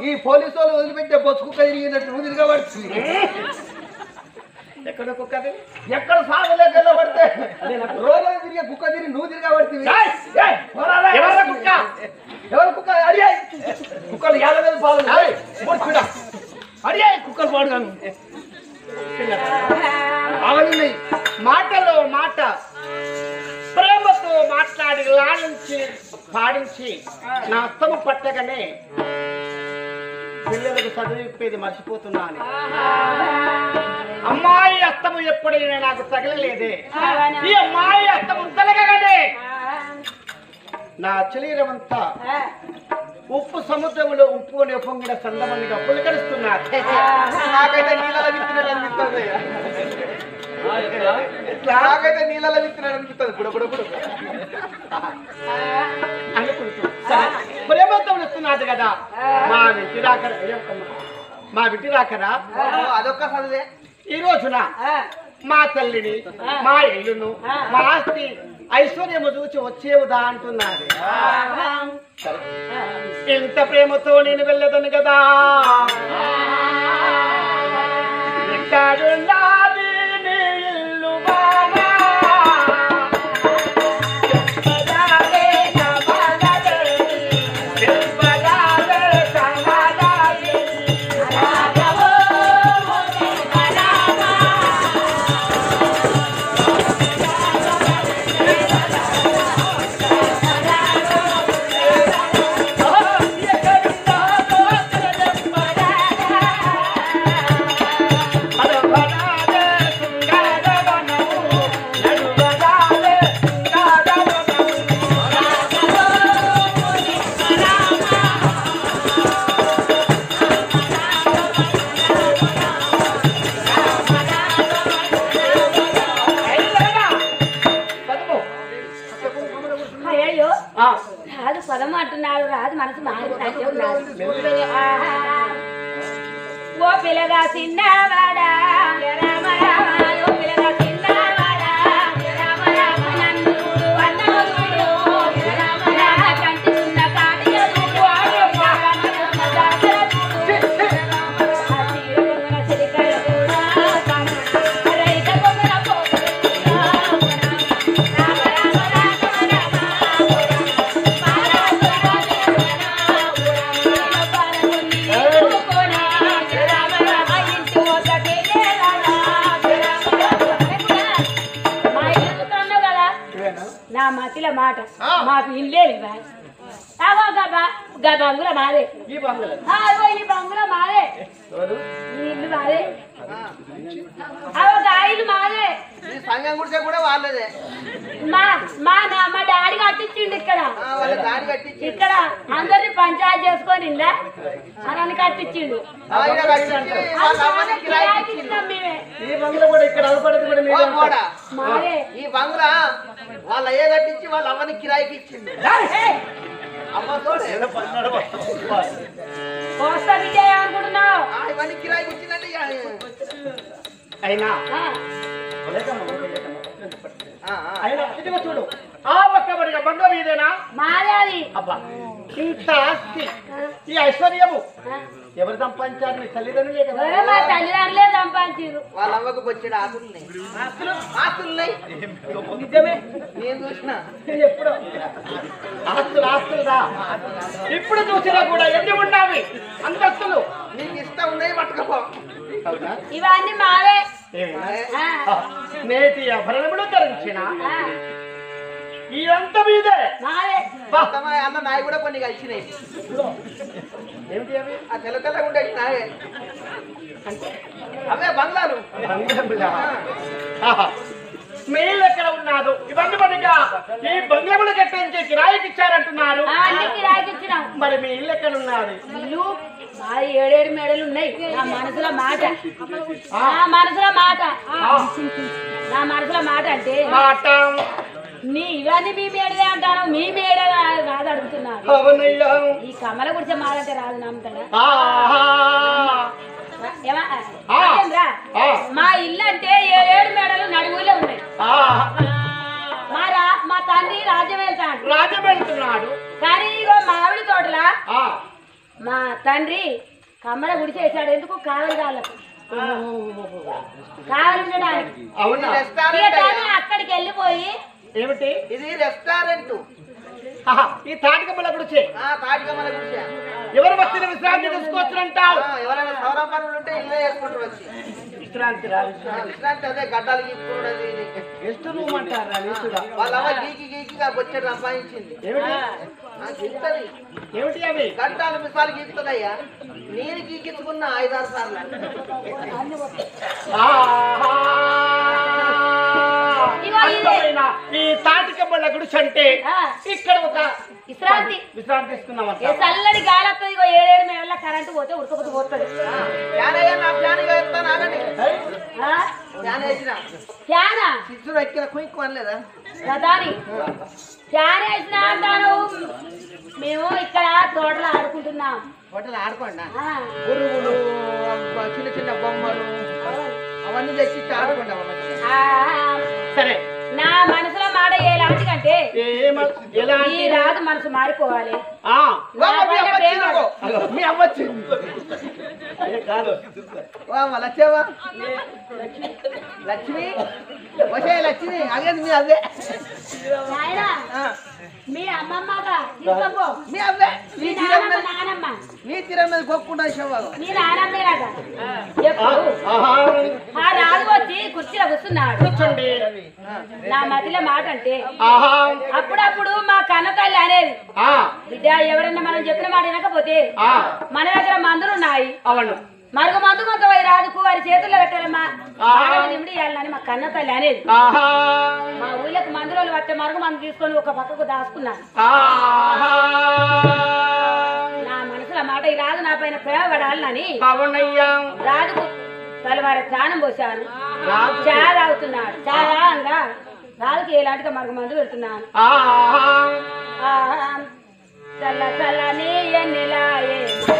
ఈ పోలీసు వాళ్ళు వదిలిపెట్టే బొచ్చు కుక్క తిరిగినట్టు నువ్వు తిరగబడుతుంది ఎక్కడ కుక్కది ఎక్కడ సాగలేక పడితే రోజు తిరిగే కుక్క తిరిగి నువ్వు తిరగబడుతుంది ఎవరా కుక్క ఎవరు కుక్క అడిగాయి కుక్కలు యాభై వేలు పాలు ఏయ్, మూర్ఖుడా. అడిగే కుక్కలు పాడుగాను అవన్నీ మాటలో మాట ప్రేమతో మాట్లాడి లాలించి పాడించి నా అస్తము పట్టగానే పిల్లలకు చదివిప్పేది మర్చిపోతున్నాను అమ్మాయి అత్తము ఎప్పుడైనా నాకు తగలలేదే ఈ అమ్మాయి అత్తము తలగగానే నా శరీరమంతా ఉప్పు సముద్రంలో ఉప్పు అనే పొంగిన సందమంగా పులకరిస్తున్నారు నాకైతే నీళ్ళలో విత్తినాడు అనిపిస్తుంది నాకైతే నీళ్ళలో విత్తినాడు అనిపిస్తుంది బుడ బుడ బుడ అనుకుంటూ సరే ప్రేమతో వస్తున్నది కదా మా ఇంటి రాకరా మా ఇంటి రాకరా అదొక్క చదివే ఈ రోజున మా తల్లిని మా ఇల్లును మా ఆస్తి ఐశ్వర్యము చూసి వచ్చేవుదా అంటున్నది ఇంత ప్రేమతో నేను వెళ్ళదను కదా ఎక్కడున్నది నీ ఇల్లు బావా? చెప్పరాదే నా బాధలే, చెప్పరాదే సమాధాలే. నడువరాదే శృంగారవనము, నడువరాదే శృంగారవనము. అయినా, చదువు. అయ్యో ఆ, రాదు పదం అంటున్నాడు రాదు మనసు మారినట్టే ఉన్నాడు మెల్లిగా ఆహా. ఓ పిల్లగా చిన్నవాడా రామ రామ ఓ పిల్లగా చిన్నవాడా రామ రామ నన్ను చూడు అన్నను చూడు రామ రామ కంటి ఉన్న కాడియ చూడు రామ రామ దాసర చూడు ఆ చీర కొంగున చిలికల చూడు రైత కొంగున పోగులు చూడు రామ రామ రామ రామ ఇవేనా? నా మతిల మాట ఆ. మాకు ఇల్లే లేవా అవో గబా గా బంగుల మాదే ఈ బంగ్లా ఆ, అవో ఈ బంగుల మాదే ఎవరు ఈ ఇల్లు మాదే అవో గా ఇల్లు మాదే ఈ సంఘం గుడిసే కూడా వాళ్ళదే మా మా నా మా డాడీ కట్టించిండు ఇక్కడ ఆ, వాళ్ళ దారి కట్టించి ఇక్కడ అందరిని పంచాయతీ చేసుకొని ఇందా అని కట్టించిండు ఆ, ఈడ కట్టించి వాళ్ళ అమ్మని కిరాయికి ఇచ్చిండు. ఇచ్చినాం మేమే ఈ బంగ్లా కూడా ఇక్కడ అవపడదు కూడా ఓ మీరు పోడా. మాదే ఈ బంగ్లా వాళ్ళ ఏ కట్టించి వాళ్ళ అమ్మని కిరాయికి ఇచ్చింది అమ్మ తోడే కోస్తా విజయ్ అనుకుంటున్నావు ఆ, ఇవన్నీ కిరాయికి ఇచ్చిందంటే ఇక, అయినా ఆ, లేకమ్మా, లేకమ్మా. ఆ, ఆ. అయినా ఇదిగో చూడు ఆ ఒక్కబడిగా బంగారు ఇదేనా మాదే అది అబ్బా ఇంత ఆస్తి ఈ ఐశ్వర్యము ఆ. ఎవరు సంపాదించారు మీ తల్లిదండ్రులే కదా ఒరే, మా తల్లిదండ్రులే సంపాదించారు వాళ్ళ అవ్వకు బొచ్చెడు ఆస్తులున్నాయి ఆస్తులు ఆస్తులున్నాయి నిజమే నేను చూసిన ఎప్పుడు ఆస్తులు ఆస్తులుదా ఇప్పుడు చూసినా కూడా ఎన్ని ఉన్నావి అంతస్తులు నీకు ఇష్టం ఉన్నాయి పట్టుకపో అవునా? ఇవన్నీ మావే ఏమైనా? ఆ, ఆ, నేటి ఆభరణములు ధరించిన ఆ, ఈ అంత మీదే మావే బా. అత్తమ్మ, అన్న నాయి కూడా కొన్ని కలిసినాయి ఏమిటి అవి ఆ తెల్ల తెల్లగా ఉండే నాయే అవే బంగ్లాలు బంగారములా? ఆహా. మీ ఇల్లు ఎక్కడ ఉన్నాదు ఇవన్నీ మనగా ఈ బంగారములు కట్టించి కిరాయికి ఇచ్చారంటున్నారు ఆ, అన్ని కిరాయికి ఇచ్చినాం మరి మీ ఇల్లు ఎక్కడ ఉన్నది ఇల్లు మా ఏడేడు మేడలు ఉన్నాయి నా మనసులో మాట నా మనసులో మాట నా మనసులో మాట అంటే మాట నీ ఇవన్నీ మీ మేడలే అంటాను మీ మేడ కాదు అడుగుతున్నాను అవునయ్యా ఈ కమల గురించి మాదంటే రాదు నమ్ముతాడా ఆహా. ఏమా? ఆ. ఏంద్రా? ఆ. మా ఇల్లు అంటే ఏడేడు మేడలు నడువులో ఉన్నాయి ఆహా. మా రా మా తండ్రి రాజ్యం వెళ్తాడు రాజు వెళ్తున్నాడు కానీ ఇగో మామిడి తోటలా ఆ. మా తండ్రి కమ్మల గుడి చేశాడు ఎందుకు కావాలి కాళ్ళకు కావాలి ఉండడానికి అవునా ఇక రెస్టారెంట్ తాను అక్కడికి వెళ్ళిపోయి ఏమిటి ఇది రెస్టారెంట్ ఆహా, ఈ తాటికమ్మల గుడిచే ఆ తాటికమ్మల గుడిసె. ఎవరు వచ్చిన విశ్రాంతి తీసుకోవచ్చునంటావు ఆ ఎవరైనా సౌర పనులు ఉంటే ఇల్లే చేసుకుంటారు వచ్చి విశ్రాంతి రా ఆ, విశ్రాంతి అదే గడ్డలు గీక్కున్నది ఇది. ಎಷ್ಟು రూమ్ అంటారా నీచుడా? వాళ్ళ అమ్మ గీకి గీకి బొచ్చడు సంపాదించింది ఏమిటి ఆ, గీకుతది ఏమిటి అవి గడ్డాలు మిసాలు గీకుతుందయ్యా నేను గీకించుకున్న ఐదారు సార్లు ఆహా. ఇగో ఇదే. అర్థమైన ఈ తాటికమ్మల గుడిచి అంటే ఆ. ఇక్కడ ఒక విశ్రాంతి విశ్రాంతి ఏ తీసుకున్నామంట చల్లడి గాలి వస్తుంది ఇగో ఏడేడు మేళ్ళ కరెంటు పోతే ఉడకపోతే పోతుంది ఫ్యాన్ అయ్యా నా ఫ్యాన్ ఇక ఎత్తాను ఆగండి ఆ? ఫ్యాన్ వేసిన ఫ్యానా శిష్యుడు ఎక్కిన కుయిక్కు అనలేదా గదాని ఫ్యాన్ వేసిన అంటాను మేము ఇక్కడ తోటలో ఆడుకుంటున్నాం హోటల్ ఆడుకోండి ఆ. పురుగులు అబ్బా, చిన్న చిన్న బొమ్మలు అవన్నీ తెచ్చి ఇచ్చి ఆడుకోండి అవ్వ మంచిగా. ఆ. సరే నా మనసులో మాట ఎలాంటిదంటే ఏమ ఎలా ఈ రాదు మనసు మారిపోవాలి ఆ. వా, మా మీ నా అవ్వ పైన వచ్చింది. అగో, మీ అవ్వచ్చింది ఏ కాదు వా, అమ్మ, లచ్చేవా లక్ష్మి వచ్చే లక్ష్మి అదే మీ అవ్వే నాయనా ఆ, మీ అమ్మమ్మగా తీసుకోపో మీ అవ్వే మీ నీ తీరం నానమ్మ మీద నానమ్మ నీ తీరం మీద కొట్టుకుంటా శవాలు మీ నానమ్మేలాగా ఆ, ఎప్పుడు ఆహా. ఆ రాజు వచ్చి కుర్చీలో కూర్చున్నాడు కూర్చోండి నా మతిలో మాట అంటే ఆహా అప్పుడప్పుడు మా కన్న తల్లి అనేది ఆ, బిడ్డ ఎవరన్నా మనం చెప్పిన మాట వినకపోతే ఆ, మన దగ్గర మందులు ఉన్నాయి అవును మరుగు మందు కొంత పోయి రాజుకు వారి చేతుల్లో పెట్టాలమ్మా ఆ. ఆడవి నిమిడి ఇవ్వాలని మా కన్న తల్లి అనేది ఆహా మా ఊళ్ళకి మందులో పట్టే మరుగు మందు తీసుకొని ఒక పక్కకు దాచుకున్నాను ఆహా నా మనసులో మాట ఈ రాజు నా పైన ప్రేమ పడాలని పవనయ్యా రాజుకు తలవారి స్నానం పోశాను రాజు చా తాగుతున్నాడు చా తాగంగా రాజుకి ఎలాంటిగా మరుగు మందు పెడుతున్నాను ఆహా ఆహా, చల్ల చల్లని ఎన్నెలాయే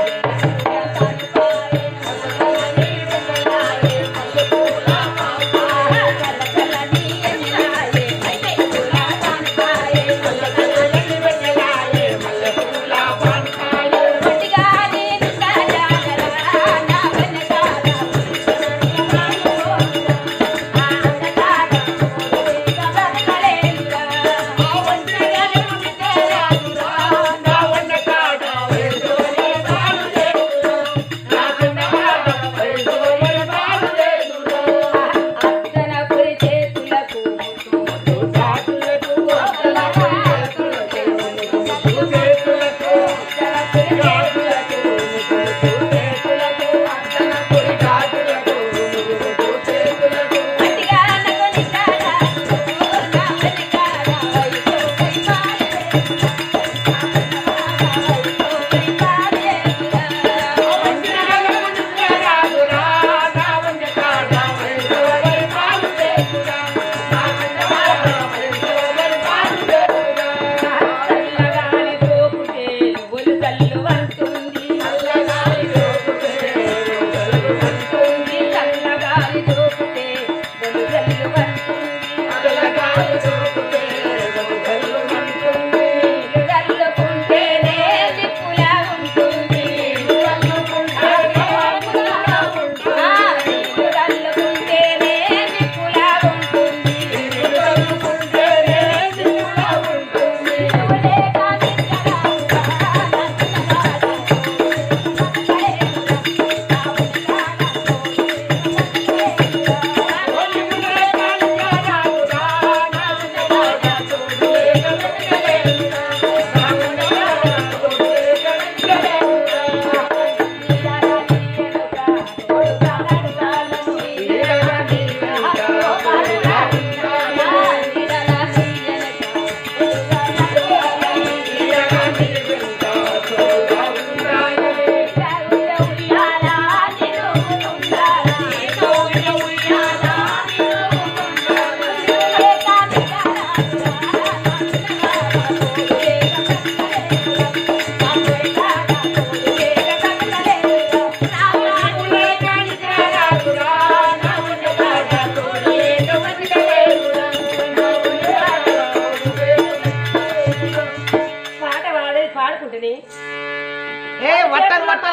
అత్తనపురి చేతులకు అతిగా నగని కాడా నగని కాడా చల్లగాలి తోపుటే ఒలు తల్లు అంటుంది చల్లగాలి తోపుటే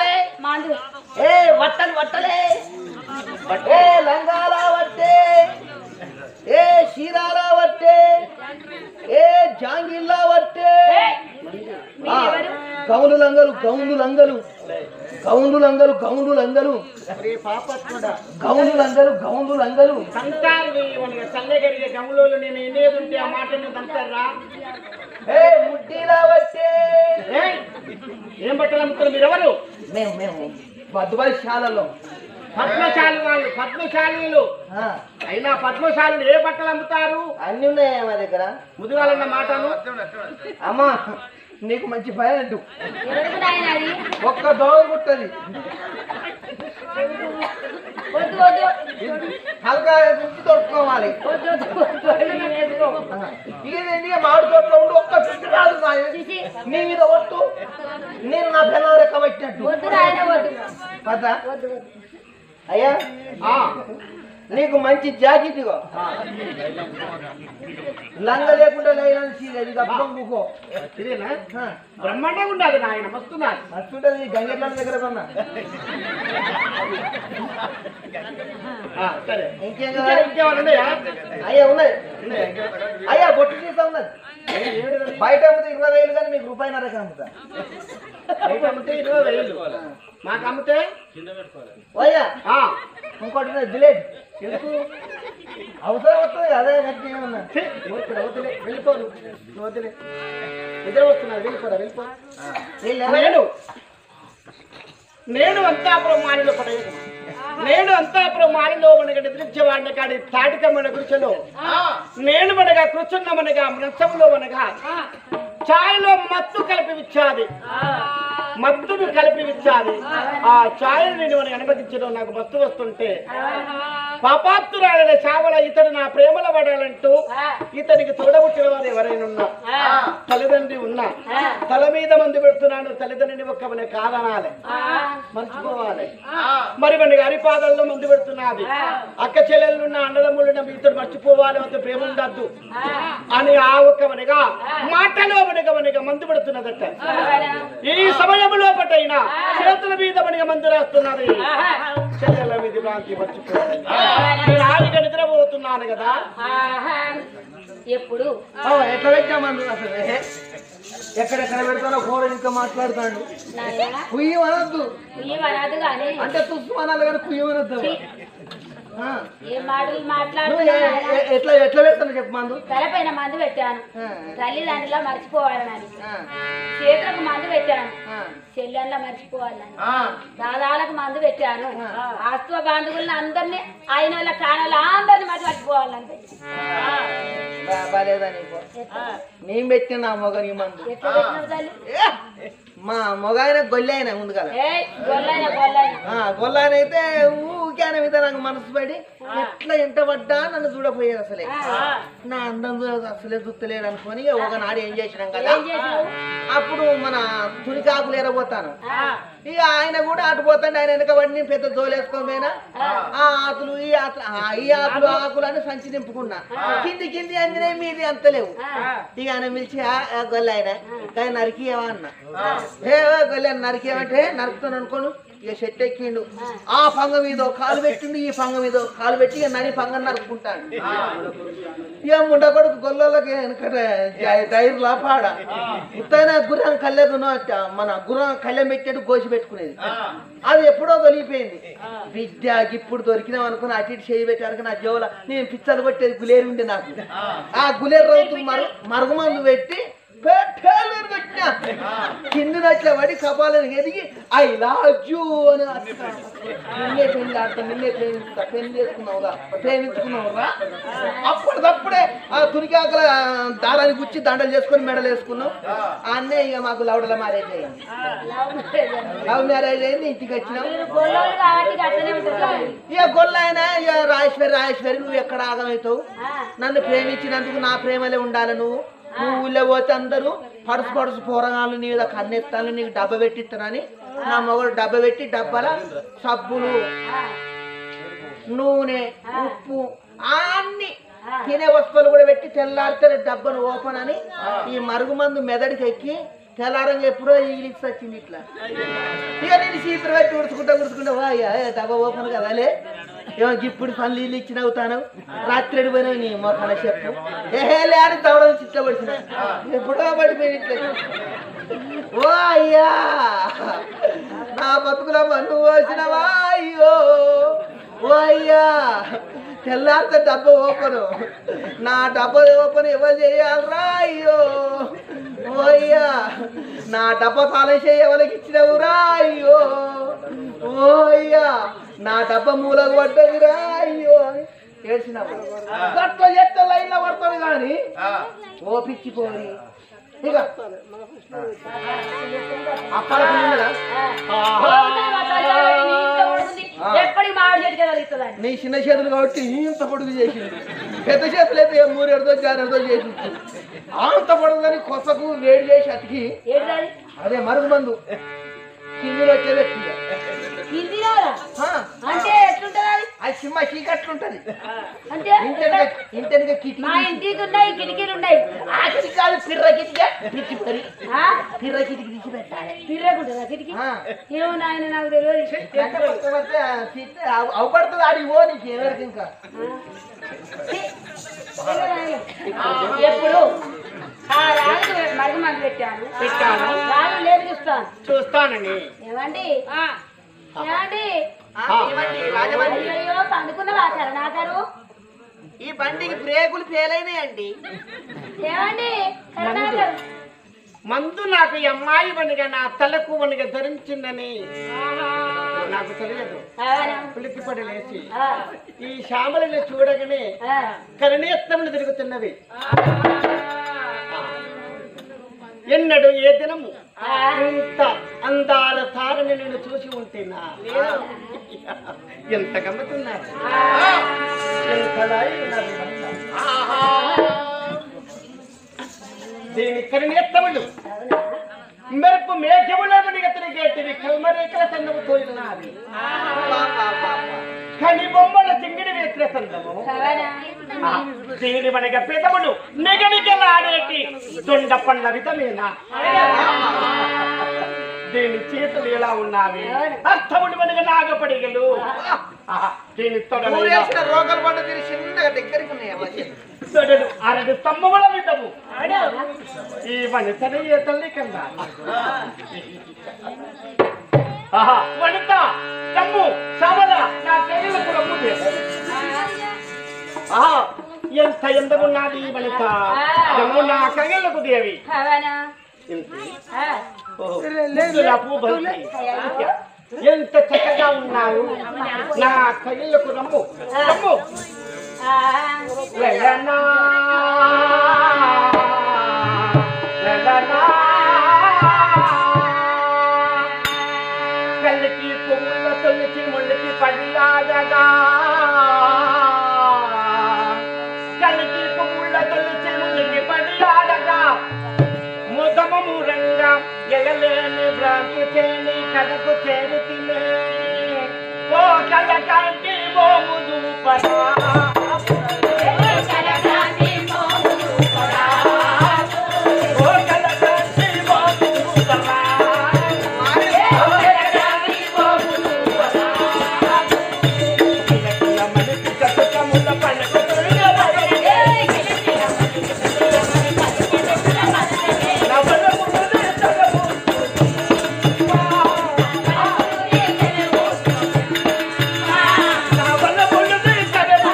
మందు ఏ వట్టలు వట్టలే ఏ లంగాల వట్టే ఏ చీరాల వట్టే ఏ జాంగిల్లా వట్టే మీరు ఎవరు గౌను లంగలు గౌను లంగలు గౌను లంగలు గౌను లంగలు రే పాపత్ముడా గౌను లంగలు గౌను లంగలు సంతాలు వేయవనిగా చల్లగరిగే గమలోలు నేను ఎన్నేది ఉంటే ఆ మాట నువ్వు తంటారా ఏ ముడ్డీలా వట్టే ఏయ్! ఏం బట్టలు అమ్ముతారు మీరెవరు మేము మేము మధుబాయి శాలలో పద్మశాలి వాళ్ళు పద్మశాలీలు ఆ, అయినా పద్మశాలీలు ఏ బట్టలు అమ్ముతారు అన్ని ఉన్నాయా మా దగ్గర ముదుగాలన్న మాటను అమ్మా నీకు మంచి భయం అంటూ ఎవరికి నాయన అది ఒక్క దోవ కుట్టది వద్దు వద్దు హల్కా నుంచి దొరుకుకోవాలి వద్దు వద్దు వద్దు వద్దు, నేను వేసుకో. ఇదేంటి మామిడి తోటలో ఉండి ఒక్క చుట్టు రాదు సాయం చిచి, నీ మీద ఒట్టు నేను నా పిల్లల రెక్క పెట్టినట్టు వద్దు నాయన వద్దు పద వద్దు వద్దు అయ్యా ఆ, నీకు మంచి జాకెట్ ఇగో లంగ లేకుండా లేదని చీరది గప్పం కుకో ఇదేనా బ్రహ్మాండంగా ఉండాలి నాయన మస్తున్నారు మస్తుంటది గంగెట్ల దగ్గర కొన్నా ఆ, సరే ఇంకేం ఇంకా కదా ఇంకేమైనా ఉన్నాయా అయ్యా ఉన్నది ఉన్నాయా? ఇంకా? అయ్యా బొట్టు తీసా ఉన్నది బయట అమ్మితే ఇరవై వేలు కానీ మీకు రూపాయిన్నరకు అమ్ముతా బయట అమ్మితే ఇరవై వేలు మాకు అమ్మితే ఓయ్యా ఆ, ఇంకోటి ఉన్నది డిలేట్ ఎందుకు అవసరం వస్తుంది అదే కట్టి ఏమన్నా ఛీ, ఇక్కడ వదిలే వెళ్ళిపోరు నువ్వు వదిలే నిద్ర వస్తున్నది వెళ్ళిపోరా వెళ్ళిపో నేను నేను అంతాపురం మానిలో పడేయను నేను అంతాపురం మానిలో మనకి నిద్రించేవాడిని కాడి తాటికమ్మన కృషిలో నేను మనగా కూర్చున్న మనగా నష్టంలో మనగా ఛాయలో మత్తు కలిపి ఇచ్చాది మత్తును కలిపి ఇచ్చాది ఆ ఛాయను నేను మనకి అనుమతించడం నాకు మత్తు వస్తుంటే పాపాత్తురాలైన చావల ఇతడు నా ప్రేమలో పడాలంటూ ఇతనికి తోడబుట్టిన వారు ఎవరైనా ఉన్నా తల్లిదండ్రి ఉన్నా తల మీద మందు పెడుతున్నాను తల్లిదండ్రిని ఒక్కమనే కాదనాలి మర్చిపోవాలి మరి మన అరిపాదల్లో మందు పెడుతున్నది అక్క చెల్లెళ్ళున్న అన్నదమ్ములున్న ఇతడు మర్చిపోవాలి అంత ప్రేమ ఉండద్దు అని ఆ ఒక్కమనగా మాటలో మనగా మనగా మందు పెడుతున్నదట ఈ సమయంలో పటైనా చేతుల మీద మనగా మందు రాస్తున్నది చెల్లెల మీద భ్రాంతి మర్చిపోవాలి నేను హాయిగా నిద్రపోతున్నాను కదా ఆహా. ఎప్పుడు ఓ, ఎట్లా పెట్టామంది అసలు ఏ? ఎక్కడెక్కడ పెడతానో కూర ఇంకా మాట్లాడుతాడు నాయన కుయ్యం అనొద్దు ఏమనదు కానీ అంటే తుస్సు అనాలి కానీ కుయ్యం అనొద్దు ఆ. ఏ మాటలు నువ్వు మాట్లాడుతున్నా ఏ- ఏ- ఎట్లా ఎట్లా పెడతాను చెప్పు మందు తలపైన మందు పెట్టాను ఆ. తల్లిదండ్రులా మర్చిపోవాలని ఆ. చేతులకు మందు పెట్టాను ఆ. చెల్లెళ్ళ మర్చిపోవాలని ఆ. దాదాలకు మందు పెట్టాను ఆస్తువ బాంధవులను అందరినీ ఆయన వాళ్ళ కానాలు అందరినీ మధ్య మర్చిపోవాలని పెట్టి బా- బాలేదని పో. నేను పెట్టిన నా మొగ నీ మందు ఎట్లా పెట్టినావు తల్లి ఏ! మా మొగ ఆయన గొల్లె ఆయన ముందు కదా ఏయ్ గొల్లైన గొల్లైన గొల్ల ఆయన అయితే ఊకే ఆయన మీద నాకు మనసు పడి ఎట్లా ఎంట పడ్డా నన్ను చూడపోయేది అసలే నా అందం చూ- అసలే చూస్తలేడు అనుకొని ఇక ఒకనాడు ఏం చేసినాం కదా ఏం చేసినావు అప్పుడు మన తునికాకులు ఎరబోతాను ఇక ఆయన కూడా అటు పోతాండి ఆయన వెనక పడి నేను పెద్ద జోలేసుకొని పోయినా ఆ ఆకులు ఈ ఆకులు ఆ, ఈ ఆకులు ఆ ఆకులు అని సంచి నింపుకున్నా కింది కింది అందినే మీది అంత లేవు ఇక ఆయన పిలిచి "ఆ, ఆ గొల్ల ఆయన కానీ నరికియవా అన్న ఏ ఓ గొల్ల నరికేమంటే నరుకుతాను అనుకోను ఇక చెట్టు ఎక్కిండు ఆ పంగ మీద ఒక కాలు పెట్టిండు ఈ పంగ మీద ఒక కాలు పెట్టి ఇక నరి పంగ నరుక్కుంటాడు ఇక ముండ కొడుకు గొల్లలకి వెనకట టైర్లా పాడ ఉత్తైన గుర్రం కళ్ళెదును మన గుర్రం కళ్ళెం పెట్టాడు గోసి పెట్టుకునేది అది ఎప్పుడో తొలిగిపోయింది బిడ్డ ఇప్పుడు దొరికినాం అనుకుని అటు ఇటు చేయి పెట్టారు నా జోల నేను పిచ్చలు కొట్టేది గులేరు ఉండే నాకు ఆ గులేరు రౌతు మరు మరుగుమందు పెట్టి పెట్టేలు పెట్టిన కింద నచ్చే పడి కపాలను ఎదిగి ఐ లవ్ యూ అని అట్లా. నిన్నే పెళ్లి ఆడతా నిన్నే ప్రేమిస్తా పెళ్లి చేసుకున్నావుగా ప్రేమించుకున్నావుగా అప్పటిదప్పుడే ఆ తునికాకల దారాన్ని గుచ్చి దండలు చేసుకొని మెడలు వేసుకున్నాం అన్నే ఇక మాకు లౌడల మ్యారేజ్ అయింది లవ్ మ్యారేజ్ అని. లవ్ మ్యారేజ్ అయింది ఇంటికి వచ్చినాం మీరు గొల్లోళ్ళు కాబట్టి అట్లనే ఉంటుంది ఇక గొల్లైనా ఇక రాజేశ్వరి రాజేశ్వరి నువ్వు ఎక్కడ ఆగమవుతావు ఆ. నన్ను ప్రేమించినందుకు నా ప్రేమలే ఉండాలి నువ్వు నువ్వు ఊళ్ళో పోతే అందరూ పడుసు పడుసు పోరగాళ్ళు నీ మీద కన్నెత్తాను నీకు డబ్బ పెట్టిస్తానని నా మొగడు డబ్బ పెట్టి డబ్బాల సబ్బులు ఆ. నూనె ఉప్పు అన్ని తినే వస్తువులు కూడా పెట్టి తెల్లారితే డబ్బను ఓపెన్ అని ఈ మరుగుమందు మెదడుకి ఎక్కి తెల్లారంగా ఎప్పుడో ఈలిక్స్ వచ్చింది ఇట్లా ఇక నేను చీపురు పెట్టి ఉడుచుకుంటా ఉడుచుకుంటా వా అయ్యా ఏ డబ్బా ఓపెన్ కదాలే ఏమో ఇప్పుడు పనులు ఇల్లు ఇచ్చిన అవుతాను రాత్రి పోయినా నీ మొక్కన చెప్పు ఏ లే అని దవడం చిట్ల పడిచిన ఎప్పుడో పడిపోయి ఇట్లా ఓ అయ్యా నా బతుకుల మన్ను పోసినవా అయ్యో ఓ అయ్యా తెల్లారితే డబ్బా ఓపెను నా డబ్బా ఓపెన్ ఎవరు చేయాలరా అయ్యో ఓ అయ్యా నా డబ్బా తాళం చేయ ఎవరికి ఇచ్చినవురా అయ్యో ఓ అయ్యా నా డబ్బా మూలకు పడ్డదిరా అయ్యో అని ఏడ్చినావు గట్ల చెత్త లైన్లో పడుతుంది కానీ ఓ పిచ్చిపోయి ఇక అప్పల పిల్లల ఎప్పటికి మామిడి చెట్టుకే తగులుతుందండి నీ చిన్న చేతులు కాబట్టి ఇంత పొడుగు చేసింది పెద్ద చేతులు అయితే మూడు ఎడదో చారు ఎడదో చేసి అంత పొడుగు కానీ కొసకు వేడి చేసి అతికి ఏంటది అదే మరుగు మందు కిందిలో వచ్చే వ్యక్తి హిందీ కాదా ఆ, అంటే ఎట్లుంటది అది అది సింహ చీకట్లు ఉంటది అంటే ఇంటెనక ఇంటెనక కిటికీ మా ఇంటికి ఉన్నాయి కిటికీలు ఉన్నాయి ఆ కిటికీ కాదు పిర్ర కిటికీ పిచ్చి పరి ఆ? పిర్ర కిటికీ తీసి పెట్టాలి పిర్రకుంటుందా కిటికీ ఆ. ఏమో నాయన నాకు తెలియదు ఎంత పడితే పడితే ఆ తీస్తే అవ- అవపడుతుంది ఆడి ఓ నీకు ఎవరికి ఇంకా ఎప్పుడు ఆ రాజు మరుగు మంది పెట్టాను పెట్టాను. రాజు లేదు చూస్తాను చూస్తానండి ఏమండి ఏమండి ఆ, ఇవ్వండి, రాజమండ్రి అయ్యో పండుకున్నవా కరుణాకరు ఈ బండికి బ్రేకులు ఫెయిల్ అయినాయండి ఏమండి కరుణాకరు మందు నాకు ఈ అమ్మాయి వనిగా నా తలకు వనిగా ధరించిందని నాకు తెలియదు అవునా? పులికిపడి లేచి ఆ, ఈ శ్యామలని చూడగానే ఆ. కరణీయత్నములు తిరుగుతున్నవి ఎన్నడు ఏ దినము ఇంత అందాల తారని నేను చూసి ఉంటేనా ఎంత గమ్మతున్నారు ఎంతలా ఉన్నది బంధం. దీని కరణీయత్నములు మెరుపు మేఘములమునిగ తిరిగేటివి కల్మరేఖల సన్నము తోలినావి కని బొమ్మల చింగిడి వేసిన సందము అవునా? దీని మనగ పెదవులు నిగనిగలాడేటి దొండ పండ్ల విధమేనా దీని చేతులు ఎలా ఉన్నావి అర్థములు మనగ నాగపడిగలు ఆహా, దీని తొడలు ఊరేసిన రోగాలు పండు తీరి చిన్నగా దగ్గరికి ఉన్నాయి ఆ మధ్య తొడలు అరడు స్తంభముల విధము ఈ వనితని ఏ తల్లి కన్నా ఆహా వనిత కమ్ము సవల నా తెలియకు రమ్ము ఆహా ఎంత ఎందమున్నది ఈ వనిత రమ్ము నా కగలకు దేవి అవునా? ఇంత ఆ, లేదు బంతి ఎంత చక్కగా ఉన్నావు నా కగిళ్ళకు రమ్ము రమ్ము ఆ, లలనా, లలనా. కళ్ళకి కొమ్ముల తొలిచి ముళ్ళకి పడియాడగా కళ్ళకి కొమ్ముల తొలిచి ముళ్ళకి పడియాడగా ముదమము రంగా ఎగలేని భ్రాంతి చేని కడకు చేరుతినే ఓ కల కంటి మోముదు పరా ఓ కల కంటి మోముదు పరా కిలకిల మనిషి కట్టుకముల పలుకు నవలములే తగము నవలములే తగము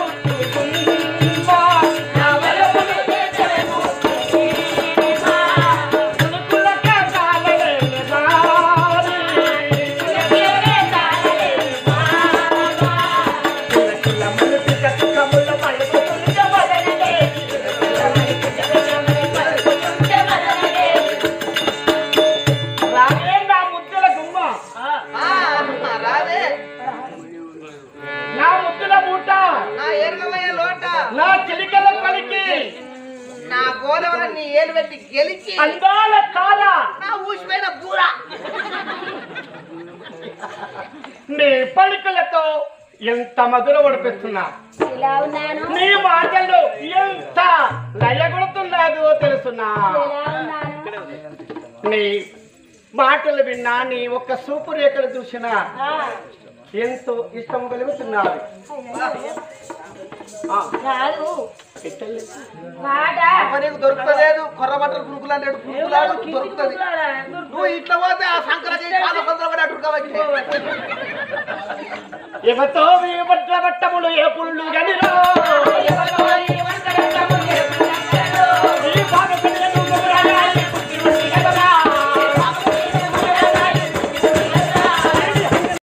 నవలములే తగము కులక కాలలే మారి కిలకిల మనిషి కట్టుకముల పలుకు రాగే నా ముద్దుల గుమ్మ ఆ, రాదే నా ముద్దుల మూట నా ఎరగమయ్య లోట నా చిలికల పలికి నా గోలవల నీ ఏలు పెట్టి గెలిచి అందాల తార నా ఊసిపోయిన బూర నీ పలుకులతో ఎంత మధుర ఒడిపిస్తున్నా ఇలా ఉన్నాను నీ మాటలు ఎంత లయగొడుతున్నాదో తెలుసున్నా ఇలా ఉన్నాను నీ మాటలు విన్నా నీ ఒక్క సూపు రేఖలు చూసినా ఆ, ఎంతో ఇష్టం కలుగుతున్నారు ఆ, కాదు పెట్టలే. మాట అమ్మ నీకు దొరుకుతలేదు కొర్ర బట్టలు పురుగులు అంటే పురుగులాడు దొరుకుతుంది నువ్వు ఇట్లా పోతే ఆ సంక్రాంతి చాలా సందర్భం అటు కాబట్టి ఎవతో వేపట్ల పట్టములు ఏ పుల్లు గనిరో ఎవతో